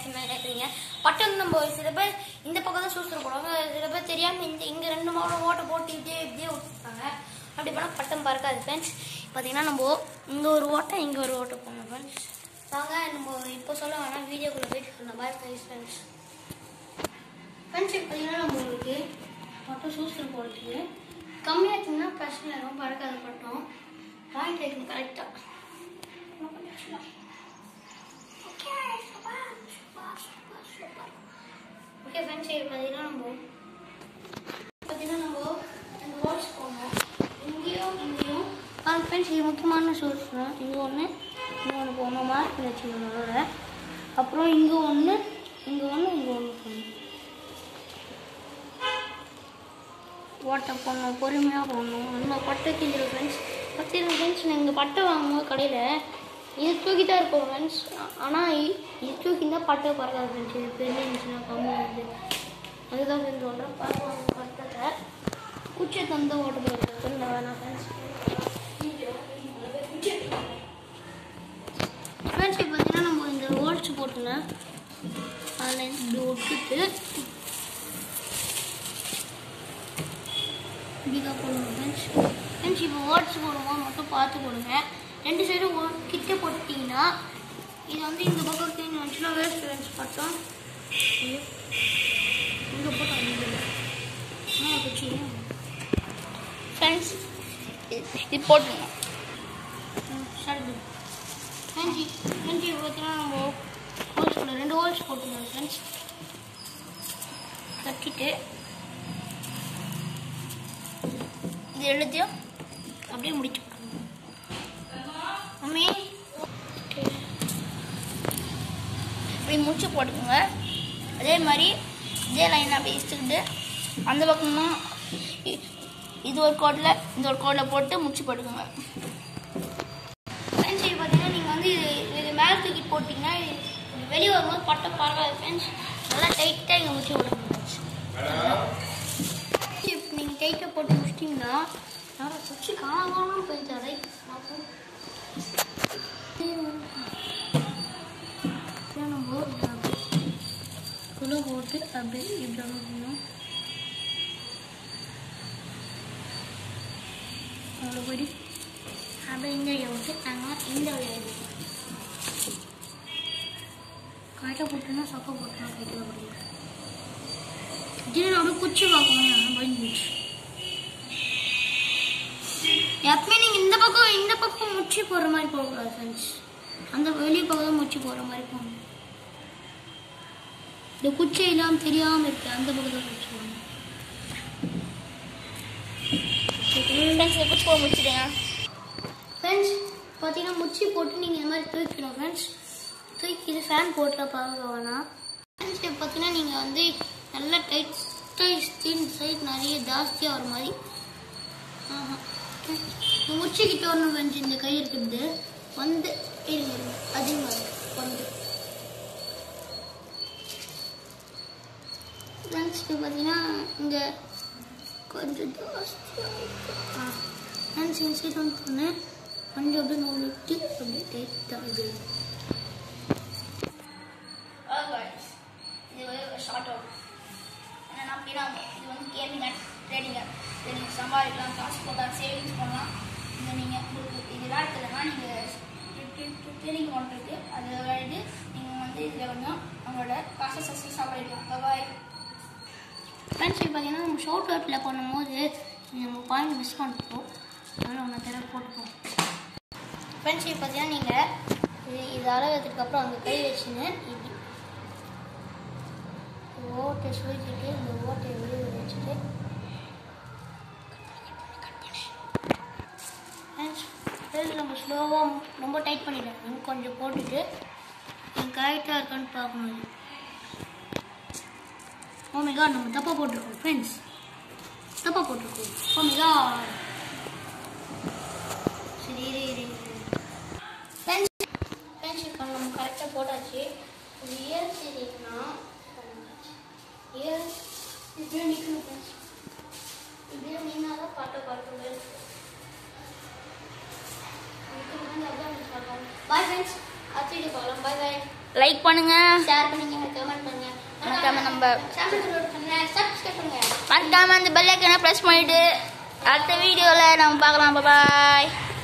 பேசுன்னு நினைக்கிறீங்க பட்டு வந்து நம்ம சில பேர் இந்த பக்கம் தான் சூஸ்திர போடுவாங்க சில பேர் தெரியாம இந்த இங்க ரெண்டு மாவட்டம் ஓட்டை போட்டு இப்படியே இப்படியே விட்டுருப்பாங்க அப்படி பண்ணா பட்டம் பறக்காது ஃப்ரெண்ட்ஸ் பார்த்தீங்கன்னா நம்ம இங்க ஒரு ஓட்டை இங்க ஒரு ஓட்டை போடணும் ஃப்ரெண்ட்ஸ் வாங்க நம்ம இப்போ சொல்ல வேணாம் வீடியோக்குள்ள போயிட்டு சொல்லலாம் பாய் ஃப்ரெண்ட்ஸ் ஃப்ரெண்ட்ஸ் இப்போ பார்த்தீங்கன்னா நம்மளுக்கு மட்டும் சூஸ்திரம் போடுறதுக்கு கம்மியாக இருக்குன்னா பிரச்சனை இல்லை, ரொம்ப பறக்காது பட்டம் பாயிண்ட் வைக்கணும் கரெக்டாக ஓகே ஃப்ரெண்ட்ஸ் இப்போ பார்த்தீங்கன்னா நம்ம பார்த்தீங்கன்னா நம்ம இந்த வாட்ச் போடணும் இங்கேயும் இங்கேயும் அது ஃப்ரெண்ட்ஸ் இது முக்கியமான சோர்ஸ் தான் இங்கே ஒன்று இங்கே ஒன்று போகணும் மார்க் வச்சுக்கணும் அதோட அப்புறம் இங்கே ஒன்று இங்கே ஒன்று இங்கே ஒன்று போகணும் ஓட்டை போடணும் பொறுமையாக போடணும் நம்ம பட்டை கிஞ்சிடும் ஃப்ரெண்ட்ஸ் பார்த்தீங்கன்னா ஃப்ரெண்ட்ஸ் நீங்கள் பட்டை வாங்கும்போது கடையில் இது தூக்கி தான் இருக்கும் ஃப்ரெண்ட்ஸ் ஆனால் இது தூக்கி தான் பட்டை பறக்காது ஃப்ரெண்ட்ஸ் இது பெரிய இருந்துச்சுன்னா கம்மியாகுது அதுதான் ஃப்ரெண்ட்ஸ் சொல்கிறேன் பரவாயில்ல பட்டத்தை உச்சை தந்த ஓட்ட போகிறது வேணாம் ஃப்ரெண்ட்ஸ் ஃப்ரெண்ட்ஸ் இப்போ பார்த்தீங்கன்னா நம்ம இந்த ஓல்ஸ் போட்டுங்க அதில் இப்படி ஒட்டிட்டு இப்படிதான் போடணும் ஃப்ரெண்ட்ஸ் ஃப்ரெண்ட்ஸ் இப்போ ஓட்ஸ் போடும்போது மட்டும் பார்த்து போடுங்க ரெண்டு சைடும் கிட்ட போட்டுட்டீங்கன்னா இது வந்து இந்த பக்கம் கிளீன் வந்துச்சுன்னா வேஸ்ட் ஃப்ரெண்ட்ஸ் பட்டோம் இங்கே போட்டோம் இங்கே போச்சு ஃப்ரெண்ட்ஸ் இது போட்டுங்க சரி ஃப்ரெண்ட்ஸ் ஃப்ரெண்ட்ஸ் இப்போ பார்த்தீங்கன்னா நம்ம ஹோல்ஸ் போட ரெண்டு ஹோல்ஸ் போட்டுருந்தோம் ஃப்ரெண்ட்ஸ் கட்டிட்டு இது எல்லாத்தையும் அப்படியே முடிச்சு மம்மி இப்படி முடிச்சு போட்டுக்கோங்க அதே மாதிரி இதே லைன் அப்படி இழுத்துக்கிட்டு அந்த பக்கமா இ- இது ஒரு கோட்டில் இந்த ஒரு கோட்டில் போட்டு முடிச்சு போட்டுக்கோங்க ஃப்ரெண்ட்ஸ் இது பார்த்தீங்கன்னா நீங்கள் வந்து இது இது மேலே தூக்கி போட்டிங்கன்னா இது இது வெளியே வரும்போது பட்டை பறக்காது ஃப்ரெண்ட்ஸ் நல்லா டைட்டாக இங்கே முடிச்சு விடுங்க ஃப்ரெண்ட்ஸ் இப்போ நீங்கள் டைட்டாக போட்டு முடிச்சிட்டிங்கன்னா யாரும் சுற்றி காணாமல் போயிட்டு ரைட் பார்ப்போம் நம்ம குழு போட்டு அப்படி இப்படி பண்ணணும் அவ்வளோபடி அப்படியே இந்த வழியை விட்டு நாங்கள் இந்த வழியை எடுப்போம் கரெக்டாக போட்டோன்னா சொக்கை போட்டோன்னா கைட்டில் போடுவோம் திடீர்னு அப்படியே குச்சி பார்க்கணும் பயந்துச்சு எப்பவுமே நீங்கள் இந்த பக்கம் இந்த பக்கம் முச்சி போடுற மாதிரி போகக்கூடாது ஃப்ரெண்ட்ஸ் அந்த வெளியே பக்கம் தான் முச்சி போடுற மாதிரி போகணும் இந்த குச்சி இல்லாமல் தெரியாமல் இருக்கு அந்த பக்கம் தான் குச்சி போடணும் ஃப்ரெண்ட்ஸ் குச்சி போட முடிச்சிடுங்க ஃப்ரெண்ட்ஸ் பார்த்தீங்கன்னா முச்சி போட்டு நீங்கள் இந்த மாதிரி தூக்கிடும் ஃப்ரெண்ட்ஸ் தூக்கி இது ஃபேன் போட்டுற பார்க்க வேணாம் ஃப்ரெண்ட்ஸ் இப்போ பார்த்தீங்கன்னா நீங்கள் வந்து நல்லா டைட்டாக ஸ்கின் சைட் நிறைய ஜாஸ்தியாக வர மாதிரி ஆஹா. இந்த முச்சிக்கிட்ட ஒன்று ஃப்ரெண்ட்ஸ் இந்த கை இருக்குது வந்து இருங்க இருங்க. அதே மாதிரி வந்து ஃப்ரெண்ட்ஸ் இப்போ பார்த்தீங்கன்னா இங்கே கொஞ்சம் ஜாஸ்தியாக இருக்கு. ஆ ஃப்ரெண்ட்ஸ் இந்த சைடு வந்து பண்ணேன் கொஞ்சம் அப்படியே நூல் விட்டு அப்படியே டைட்டாக இது இது வந்து ஷார்ட் அவுட் என்னன்னா அப்படின்னா இது வந்து கேமிங் அண்ட் ட்ரேடிங் இதை நீங்கள் சம்பாதிக்கலாம் காசு போட்டால் சேவிங்ஸ் பண்ணலாம் இதை நீங்கள் உங்களுக்கு இது விளையாட்டுலன்னா நீங்கள் ட்ரேடிங் பண்ணுறது அது விளையாடி நீங்கள் வந்து இதில் கொஞ்சம் உங்களோட காசை சக்ஸஸ் சம்பாதிக்கலாம் பாய் ஃப்ரெண்ட்ஸ் இப்போ பார்த்தீங்கன்னா நம்ம ஷார்ட் அவுட்டில் பண்ணும்போது நம்ம பாயிண்ட் மிஸ் பண்ணிட்டோம் அதனால் ஒன்று தடவை போட்டுப்போம் ஃப்ரெண்ட்ஸ் இப்போ பார்த்தீங்கன்னா நீங்கள் இது இது அளவுக்கு அப்புறம் அந்த கை வச்சுன்னு இப்படி ஓட்டை சுழிச்சிட்டு இந்த ஓட்டையை வெளியே வச்சுட்டு ஃப்ரெண்ட்ஸ் நம்ம ஸ்லோவாக ரொம்ப டைட் பண்ணிடலாம் இன்னும் கொஞ்சம் போட்டுட்டு கரெக்டாக இருக்கான்னு பார்க்கணும் ஓமேகா நம்ம தப்பாக போட்டிருக்கோம் ஃப்ரெண்ட்ஸ் தப்பாக போட்டிருக்கோம் ஓமேகா சரி இரு இரு ஃப்ரெண்ட்ஸ் ஃப்ரெண்ட்ஸ் இப்போ நம்ம கரெக்டாக போட்டாச்சு இது இயர் சரிங்கன்னா இயர் இப்படியே நிற்கணும் ஃப்ரெண்ட்ஸ் இப்படியே நின்னா தான் பாட்டை பார்க்க பாய் ஃப்ரெண்ட்ஸ் அடுத்த வீடியோ பார்க்கலாம் பாய் பாய் லைக் பண்ணுங்க ஷேர் பண்ணுங்க மறக்காம நம்ம சப்ஸ்கிரைப் பண்ணுங்க சப்ஸ்கிரைப் பண்ணுங்க மறக்காம அந்த பெல் ஐக்கனை ப்ரெஸ் பண்ணிட்டு அடுத்த வீடியோவில் நம்ம பார்க்கலாம் பாய்